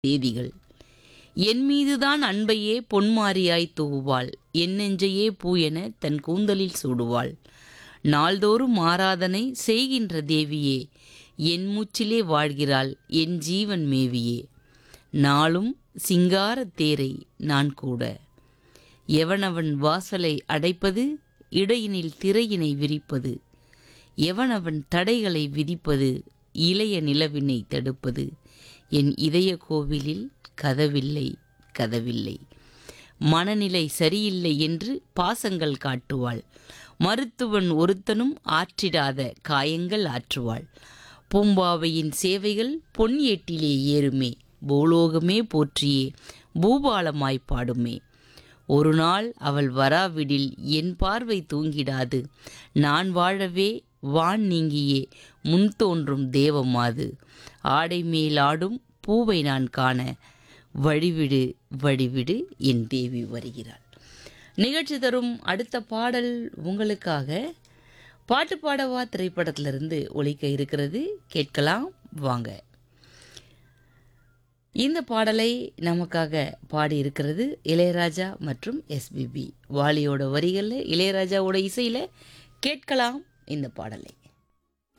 தேதிகள் என் மீதுதான் அன்பையே பொன்மாரியாய் தூவுவாள் என் நெஞ்சையே பூ என தன் கூந்தலில் சூடுவாள் நாள்தோறும் ஆராதனை செய்கின்ற தேவியே என் மூச்சிலே வாழ்கிறாள் என் ஜீவன் மேவியே நாளும் சிங்கார தேரை நான் கூட எவனவன் வாசலை அடைப்பது இடையினில் திரையினை விரிப்பது எவனவன் தடைகளை விதிப்பது இளைய நிலவினை தடுப்பது என் இதய கோவிலில் கதவில்லை கதவில்லை மனநிலை சரியில்லை என்று பாசங்கள் காட்டுவாள் மருத்துவன் ஒருத்தனும் ஆற்றிடாத காயங்கள் ஆற்றுவாள் பூம்பாவையின் சேவைகள் பொன் ஏட்டிலே ஏறுமே பூலோகமே போற்றியே பூபாலமாய் பாடுமே ஒரு நாள் அவள் வராவிடில் என் பார்வை தூங்கிடாது நான் வாழவே வான் நீங்கியே முன் தோன்றும் தேவமாது ஆடை மேல் ஆடும் பூவை நான் காண வழிவிடு வழிவிடு என் தேவி வருகிறாள் நிகழ்ச்சி தரும் அடுத்த பாடல் உங்களுக்காக பாட்டு பாடவா திரைப்படத்திலிருந்து ஒலிக்க இருக்கிறது கேட்கலாம் வாங்க இந்த பாடலை நமக்காக பாடி இருக்கிறது இளையராஜா மற்றும் எஸ்பிபி வாலியோட வரிகளில் இளையராஜாவோட இசையில் கேட்கலாம் இந்த பாடலை